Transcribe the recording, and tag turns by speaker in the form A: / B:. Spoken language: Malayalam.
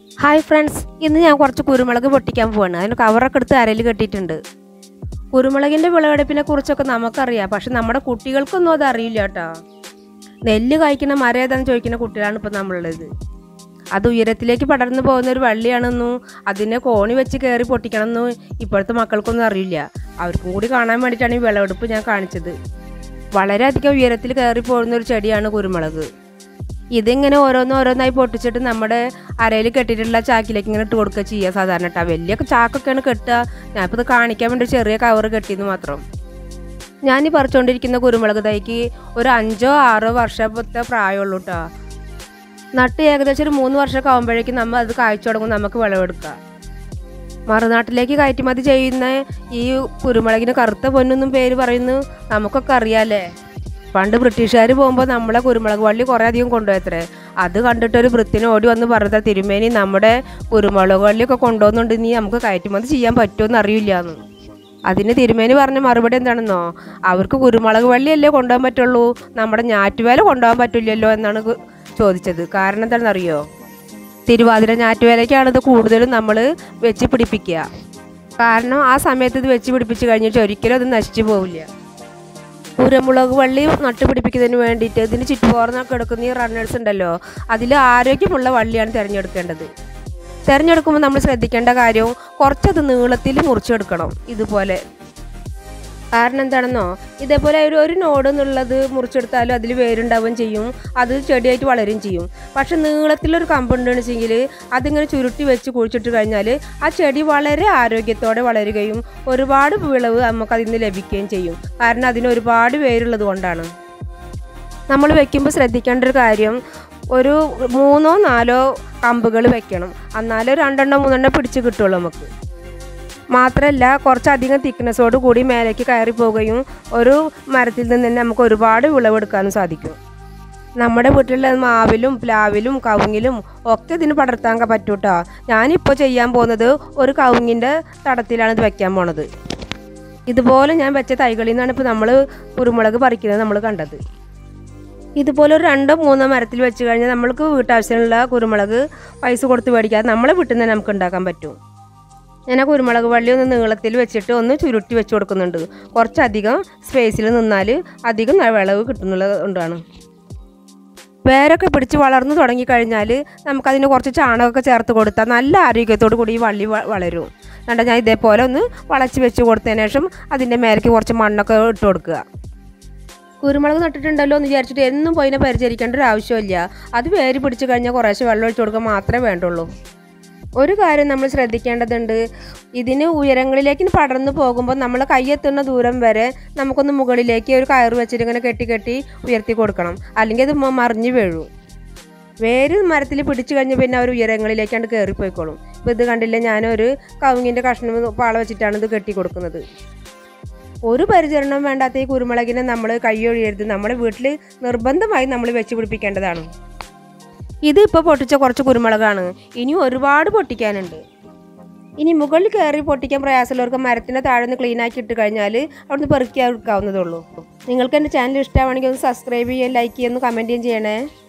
A: ഹായ് ഫ്രണ്ട്സ് ഇന്ന് ഞാൻ കുറച്ച് കുരുമുളക് പൊട്ടിക്കാൻ പോവാണ് അതിന് കവറൊക്കെ എടുത്ത് അരയിൽ കെട്ടിയിട്ടുണ്ട് കുരുമുളകിൻ്റെ വിളവെടുപ്പിനെ കുറിച്ചൊക്കെ നമുക്കറിയാം പക്ഷെ നമ്മുടെ കുട്ടികൾക്കൊന്നും അത് അറിയില്ല കേട്ടോ നെല്ല് കായ്ക്കുന്ന മരം ഏതാണെന്ന് ചോദിക്കുന്ന കുട്ടികളാണ് ഇപ്പം നമ്മളുള്ളത് അത് ഉയരത്തിലേക്ക് പടർന്നു പോകുന്ന ഒരു വള്ളിയാണെന്നും അതിനെ കോണി വെച്ച് കയറി പൊട്ടിക്കണമെന്നും ഇപ്പോഴത്തെ മക്കൾക്കൊന്നും അറിയില്ല അവർക്കും കൂടി കാണാൻ വേണ്ടിയിട്ടാണ് ഈ വിളവെടുപ്പ് ഞാൻ കാണിച്ചത് വളരെയധികം ഉയരത്തിൽ കയറി പോകുന്ന ഒരു ചെടിയാണ് കുരുമുളക് ഇതിങ്ങനെ ഓരോന്ന് ഓരോന്നായി പൊട്ടിച്ചിട്ട് നമ്മുടെ അരയിൽ കെട്ടിയിട്ടുള്ള ചാക്കിലേക്ക് ഇങ്ങനെ ഇട്ട് കൊടുക്കുക ചെയ്യുക സാധാരണ കേട്ടോ വലിയ ചാക്കൊക്കെയാണ് കെട്ടുക ഞാനിപ്പോൾ ഇത് കാണിക്കാൻ വേണ്ടി ഒരു ചെറിയ കവർ കെട്ടിയെന്ന് മാത്രം ഞാൻ ഈ പറിച്ചുകൊണ്ടിരിക്കുന്ന കുരുമുളക് തൈക്ക് ഒരു അഞ്ചോ ആറോ വർഷത്തെ പ്രായമുള്ളൂ കേട്ടോ നട്ട് ഏകദേശം ഒരു മൂന്ന് വർഷമൊക്കെ ആകുമ്പോഴേക്കും നമ്മൾ അത് കായ്ച്ചു തുടങ്ങും നമുക്ക് വിളവെടുക്കാം മറുനാട്ടിലേക്ക് കയറ്റുമതി ചെയ്യുന്ന ഈ കുരുമുളകിന് കറുത്ത പൊന്നെന്നും പേര് പറയുന്നു നമുക്കൊക്കെ അറിയാലേ പണ്ട് ബ്രിട്ടീഷുകാർ പോകുമ്പോൾ നമ്മളെ കുരുമുളക് വള്ളി കുറേ അധികം കൊണ്ടുപോയത്രേ അത് കണ്ടിട്ടൊരു വൃത്തിനെ ഓടി വന്ന് പറഞ്ഞ തിരുമേനി നമ്മുടെ കുരുമുളക് വള്ളിയൊക്കെ കൊണ്ടുപോകുന്നുണ്ട് നീ നമുക്ക് കയറ്റുമതി ചെയ്യാൻ പറ്റുമെന്ന് അറിയില്ല എന്ന് അതിന് തിരുമേനി പറഞ്ഞ മറുപടി എന്താണെന്നോ അവർക്ക് കുരുമുളക് വള്ളിയല്ലേ കൊണ്ടുപോകാൻ പറ്റുള്ളൂ നമ്മുടെ ഞാറ്റുവേല കൊണ്ടുപോകാൻ പറ്റില്ലല്ലോ എന്നാണ് കു- ചോദിച്ചത് കാരണം എന്താണെന്നറിയോ തിരുവാതിര ഞാറ്റുവേലയ്ക്കാണ് ഇത് കൂടുതലും നമ്മൾ വെച്ച് പിടിപ്പിക്കുക കാരണം ആ സമയത്ത് ഇത് വെച്ച് പിടിപ്പിച്ച് കഴിഞ്ഞിട്ട് ഒരിക്കലും അത് നശിച്ചു പോവില്ല കുരുമുളക് വള്ളി നട്ടുപിടിപ്പിക്കുന്നതിന് വേണ്ടിയിട്ട് ഇതിന് ചുറ്റുപോർന്നൊക്കെ എടുക്കുന്ന ഈ റണ്ണേഴ്സ് ഉണ്ടല്ലോ അതിൽ ആരോഗ്യമുള്ള വള്ളിയാണ് തിരഞ്ഞെടുക്കേണ്ടത് തിരഞ്ഞെടുക്കുമ്പോൾ നമ്മൾ ശ്രദ്ധിക്കേണ്ട കാര്യവും കുറച്ചത് നീളത്തിൽ മുറിച്ചെടുക്കണം ഇതുപോലെ കാരണം എന്താണെന്നോ ഇതേപോലെ ഒരു ഒരു നോഡ് എന്നുള്ളത് മുറിച്ചെടുത്താലും അതിൽ വേരുണ്ടാവുകയും ചെയ്യും അത് ചെടിയായിട്ട് വളരുകയും ചെയ്യും പക്ഷെ നീളത്തിലൊരു കമ്പുണ്ടെന്ന് വെച്ചെങ്കിൽ അതിങ്ങനെ ചുരുട്ടി വെച്ച് കുഴിച്ചിട്ട് കഴിഞ്ഞാൽ ആ ചെടി വളരെ ആരോഗ്യത്തോടെ വളരുകയും ഒരുപാട് വിളവ് നമുക്ക് അതിൽ നിന്ന് ലഭിക്കുകയും ചെയ്യും കാരണം അതിന് ഒരുപാട് വേരുള്ളത് കൊണ്ടാണ് നമ്മൾ വെക്കുമ്പോൾ ശ്രദ്ധിക്കേണ്ട ഒരു കാര്യം ഒരു മൂന്നോ നാലോ കമ്പുകൾ വെക്കണം എന്നാലേ രണ്ടെണ്ണോ മൂന്നെണ്ണം പിടിച്ച് കിട്ടുള്ളൂ നമുക്ക് മാത്രമല്ല കുറച്ചധികം തിക്നെസ്സോട് കൂടി മേലേക്ക് കയറി പോവുകയും ഒരു മരത്തിൽ നിന്ന് തന്നെ നമുക്ക് ഒരുപാട് വിളവെടുക്കാനും സാധിക്കും നമ്മുടെ വീട്ടിലുള്ള മാവിലും പ്ലാവിലും കവുങ്ങിലും ഒക്കെ ഇതിന് പടർത്താൻ പറ്റൂട്ടോ ഞാനിപ്പോൾ ചെയ്യാൻ പോകുന്നത് ഒരു കവുങ്ങിൻ്റെ തടത്തിലാണ് ഇത് വെക്കാൻ പോണത് ഇതുപോലെ ഞാൻ വെച്ച തൈകളിൽ നിന്നാണ് ഇപ്പോൾ നമ്മൾ കുരുമുളക് പറിക്കുന്നത് നമ്മൾ കണ്ടത് ഇതുപോലെ ഒരു രണ്ടോ മൂന്നോ മരത്തിൽ വെച്ച് കഴിഞ്ഞാൽ നമ്മൾക്ക് വീട്ടാവശ്യത്തിനുള്ള കുരുമുളക് പൈസ കൊടുത്ത് മേടിക്കാതെ നമ്മളെ വീട്ടിൽ നിന്ന് തന്നെ നമുക്ക് ഉണ്ടാക്കാൻ പറ്റും ഞാൻ ആ കുരുമുളക് വള്ളി ഒന്ന് നീളത്തിൽ വെച്ചിട്ട് ഒന്ന് ചുരുട്ടി വെച്ച് കൊടുക്കുന്നുണ്ട് കുറച്ചധികം സ്പേസിൽ നിന്നാൽ അധികം വിളവ് കിട്ടുന്നുള്ളത് കൊണ്ടാണ് വേരൊക്കെ പിടിച്ച് വളർന്നു തുടങ്ങിക്കഴിഞ്ഞാൽ നമുക്കതിന് കുറച്ച് ചാണകമൊക്കെ ചേർത്ത് കൊടുത്താൽ നല്ല ആരോഗ്യത്തോടു കൂടി ഈ വള്ളി വ- വളരും കണ്ട ഞാൻ ഇതേപോലെ ഒന്ന് വളച്ച് വെച്ച് കൊടുത്തതിന് ശേഷം അതിൻ്റെ മേലേക്ക് കുറച്ച് മണ്ണൊക്കെ ഇട്ട് കൊടുക്കുക കുരുമുളക് നട്ടിട്ടുണ്ടല്ലോ എന്ന് വിചാരിച്ചിട്ട് എന്നും പോയിനെ പരിചരിക്കേണ്ട ഒരു ആവശ്യമില്ല അത് വേര് പിടിച്ച് കഴിഞ്ഞാൽ കുറേശ്ശെ വെള്ളം ഒഴിച്ച് കൊടുക്കുക മാത്രമേ വേണ്ടുള്ളൂ ഒരു കാര്യം നമ്മൾ ശ്രദ്ധിക്കേണ്ടതുണ്ട് ഇതിന് ഉയരങ്ങളിലേക്ക് ഇനി പടർന്നു പോകുമ്പോൾ നമ്മൾ കൈയെത്തുന്ന ദൂരം വരെ നമുക്കൊന്ന് മുകളിലേക്ക് ഒരു കയറ് വെച്ചിട്ട് ഇങ്ങനെ കെട്ടി കെട്ടി ഉയർത്തി കൊടുക്കണം അല്ലെങ്കിൽ അത് മ- മറിഞ്ഞ് വീഴും വേര് മരത്തിൽ പിടിച്ചു കഴിഞ്ഞ് പിന്നെ അവർ ഉയരങ്ങളിലേക്കാണ്ട് കയറിപ്പോയിക്കോളും ഇപ്പോൾ ഇത് കണ്ടില്ല ഞാനൊരു കവുങ്ങിൻ്റെ കഷ്ണം പാള വെച്ചിട്ടാണ് ഇത് കെട്ടി കൊടുക്കുന്നത് ഒരു പരിചരണം വേണ്ടാത്ത ഈ കുരുമുളകിനെ നമ്മൾ കൈയൊഴിയരുത് നമ്മുടെ വീട്ടിൽ നിർബന്ധമായി നമ്മൾ വെച്ച് പിടിപ്പിക്കേണ്ടതാണ് ഇത് ഇപ്പോൾ പൊട്ടിച്ച കുറച്ച് കുരുമുളകാണ് ഇനി ഒരുപാട് പൊട്ടിക്കാനുണ്ട് ഇനി മുകളിൽ കയറി പൊട്ടിക്കാൻ പ്രയാസമുള്ളവർക്ക് മരത്തിൻ്റെ താഴെ നിന്ന് ക്ലീൻ ആക്കി ഇട്ട് കഴിഞ്ഞാൽ അവിടുന്ന് പെറുക്കി എടുക്കാവുന്നതേ ഉള്ളൂ നിങ്ങൾക്ക് എൻ്റെ ചാനൽ ഇഷ്ടമാണെങ്കിൽ ഒന്ന് സബ്സ്ക്രൈബ് ചെയ്യുകയും ലൈക്ക് ചെയ്യുകയും കമൻറ്റ് ചെയ്യുകയും ചെയ്യണേ